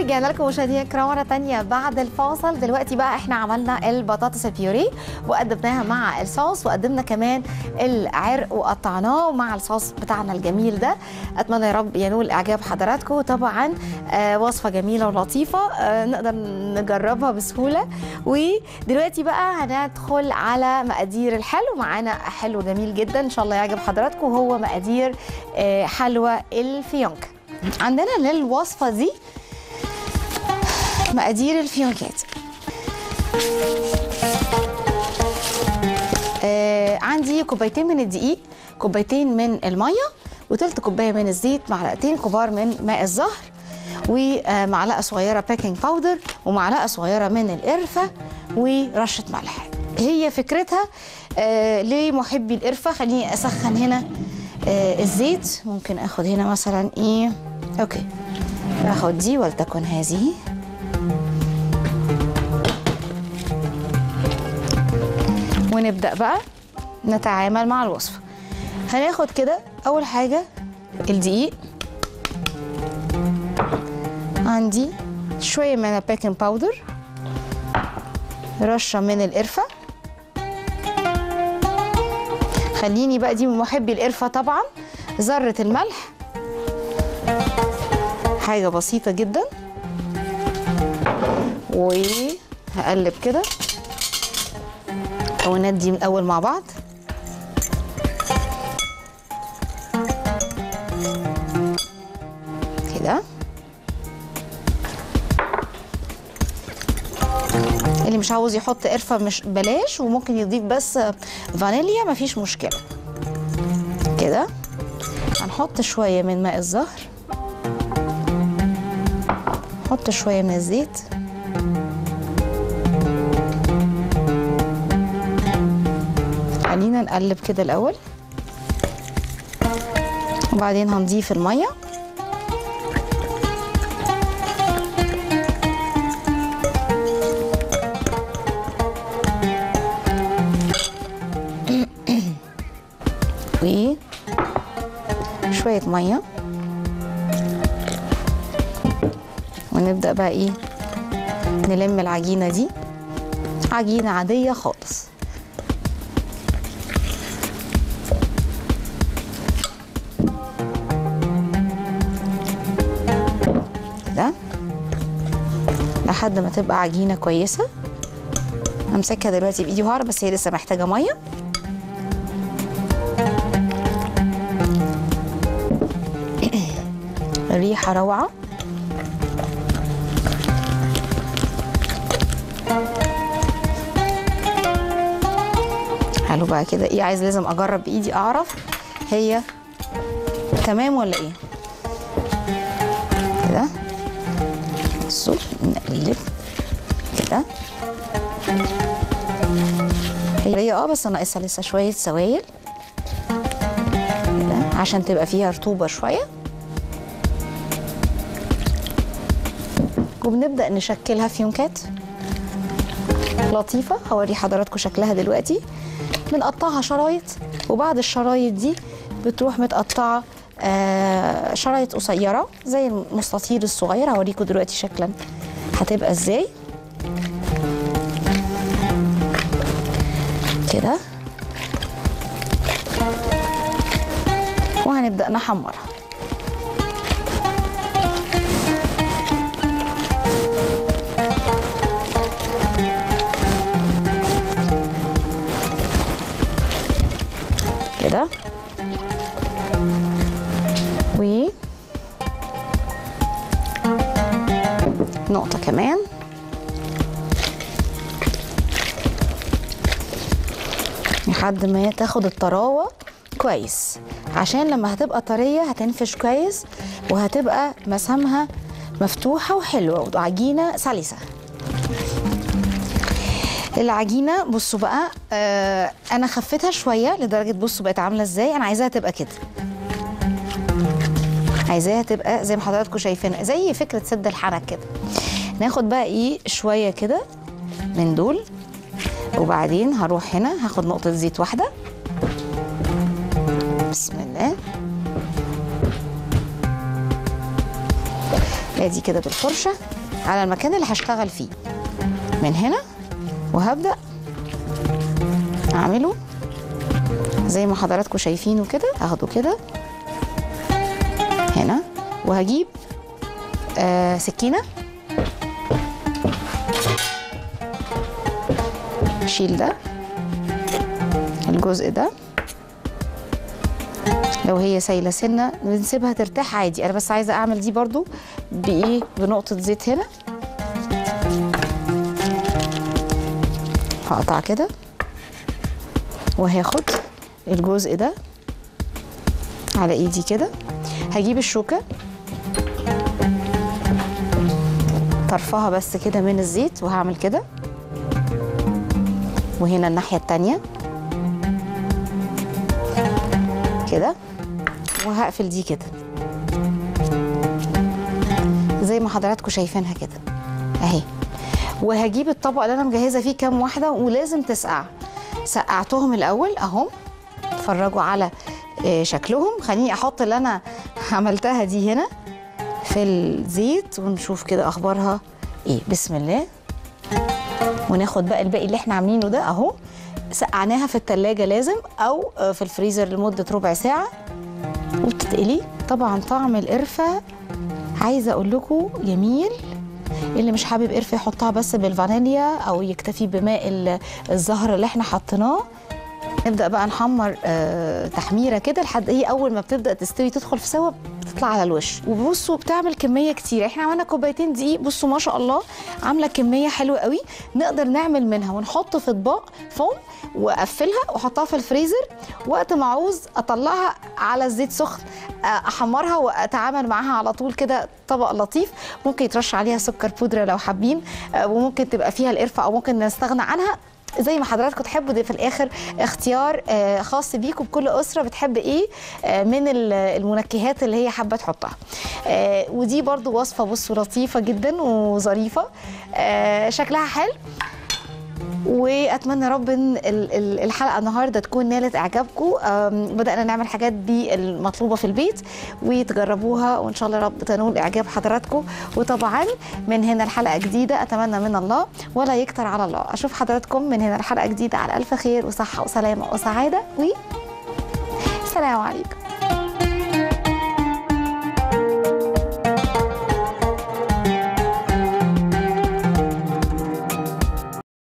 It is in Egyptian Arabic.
ورجعنا لكم مشاهدينا الكرام مره تانية بعد الفاصل دلوقتي بقى احنا عملنا البطاطس البيوري وقدمناها مع الصوص وقدمنا كمان العرق وقطعناه مع الصوص بتاعنا الجميل ده اتمنى يا رب ينول اعجاب حضراتكم طبعا آه وصفه جميله ولطيفه آه نقدر نجربها بسهوله ودلوقتي بقى هندخل على مقادير الحلو معانا حلو جميل جدا ان شاء الله يعجب حضراتكم وهو مقادير آه حلوى الفيونكه عندنا للوصفه دي مقادير الفيونكات آه عندي كوبايتين من الدقيق كوبايتين من الميه وتلت كوبايه من الزيت معلقتين كبار من ماء الزهر ومعلقه صغيره بيكنج باودر ومعلقه صغيره من القرفه ورشه ملح هي فكرتها آه لمحبي القرفه خليني اسخن هنا آه الزيت ممكن اخد هنا مثلا ايه اوكي اخد دي ولتكن هذه ونبدا بقى نتعامل مع الوصفه هناخد كده اول حاجه الدقيق عندي شويه من البيكنج باودر رشه من القرفه خليني بقى دي من محبي القرفه طبعا ذره الملح حاجه بسيطه جدا وهقلب كده المكونات دي من الاول مع بعض كده اللي مش عاوز يحط قرفه مش بلاش وممكن يضيف بس فانيليا مفيش مشكله كده هنحط شويه من ماء الزهر نحط شويه من الزيت خلينا نقلب كده الاول وبعدين هنضيف الميه وشويه ميه ونبدا بقى ايه نلم العجينه دي عجينه عاديه خالص كده لحد ما تبقى عجينه كويسه همسكها دلوقتي بايدي وهعرف بس هي لسه محتاجه ميه ريحه روعه حلو بقى كده ايه عايز لازم اجرب بايدي اعرف هي تمام ولا ايه كده بصوا نقلب كده هي اه بس ناقصها لسه شويه سوائل كده عشان تبقى فيها رطوبه شويه وبنبدا نشكلها فيونكات لطيفه هوري حضراتكم شكلها دلوقتي بنقطعها شرايط وبعد الشرايط دي بتروح متقطعه آه شرايط قصيره زي المستطيل الصغير هوريكم دلوقتي شكلا هتبقى ازاي كده وهنبدا نحمرها كده و نقطة كمان لحد ما تاخد الطراوة كويس عشان لما هتبقى طرية هتنفش كويس وهتبقى مسامها مفتوحة وحلوة وعجينة سلسة العجينه بصوا بقى آه انا خفتها شويه لدرجه بصوا بقت عامله ازاي انا عايزاها تبقى كده عايزاها تبقى زي ما حضراتكم شايفين زي فكره سد الحنك كده ناخد بقى ايه شويه كده من دول وبعدين هروح هنا هاخد نقطه زيت واحده بسم الله ادي كده بالفرشه على المكان اللي هشتغل فيه من هنا وهبدا اعمله زي ما حضراتكم شايفينه كده اخده كده هنا وهجيب آه سكينه اشيل ده الجزء ده لو هي سايله سنه بنسيبها ترتاح عادي انا بس عايزه اعمل دي برضو بايه بنقطه زيت هنا هقطع كده وهاخد الجزء ده على ايدي كده هجيب الشوكه طرفها بس كده من الزيت وهعمل كده وهنا الناحيه التانيه كده وهقفل دي كده زي ما حضراتكم شايفينها كده اهي وهجيب الطبق اللي انا مجهزه فيه كام واحده ولازم تسقع سقعتهم الاول اهم اتفرجوا على آه، شكلهم خليني احط اللي انا عملتها دي هنا في الزيت ونشوف كده اخبارها ايه بسم الله وناخد بقى الباقي اللي احنا عاملينه ده اهو سقعناها في التلاجة لازم او آه، في الفريزر لمدة ربع ساعة وبتتقلي طبعا طعم القرفة عايزة اقول لكم جميل اللي مش حابب قرفة يحطها بس بالفانيليا او يكتفي بماء ال- الزهر اللي احنا حطيناه نبدا بقى نحمر آه تحميره كده لحد هي اول ما بتبدا تستوي تدخل في سوا بتطلع على الوش وبصوا بتعمل كميه كتير احنا عملنا كوبايتين دقيق بصوا ما شاء الله عامله كميه حلوه قوي نقدر نعمل منها ونحط في اطباق فوم واقفلها واحطها في الفريزر وقت ما عاوز اطلعها على الزيت سخن آه، احمرها واتعامل معاها على طول كده طبق لطيف ممكن يترش عليها سكر بودره لو حابين آه، وممكن تبقى فيها القرفه او ممكن نستغنى عنها زي ما حضراتكم تحبوا ده في الاخر اختيار آه، خاص بيكم بكل اسره بتحب ايه آه، من ال- المنكهات اللي هي حابه تحطها آه، ودي برضو وصفه بصوا لطيفه جدا وظريفه آه، شكلها حلو واتمنى رب ان ال- ال- الحلقه النهارده تكون نالت اعجابكم أم، بدانا نعمل حاجات بالمطلوبه في البيت وتجربوها وان شاء الله رب تنول اعجاب حضراتكم وطبعا من هنا الحلقه جديده اتمنى من الله ولا يكتر على الله اشوف حضراتكم من هنا الحلقه جديده على الف خير وصحه وسلامه وسعاده و السلام عليكم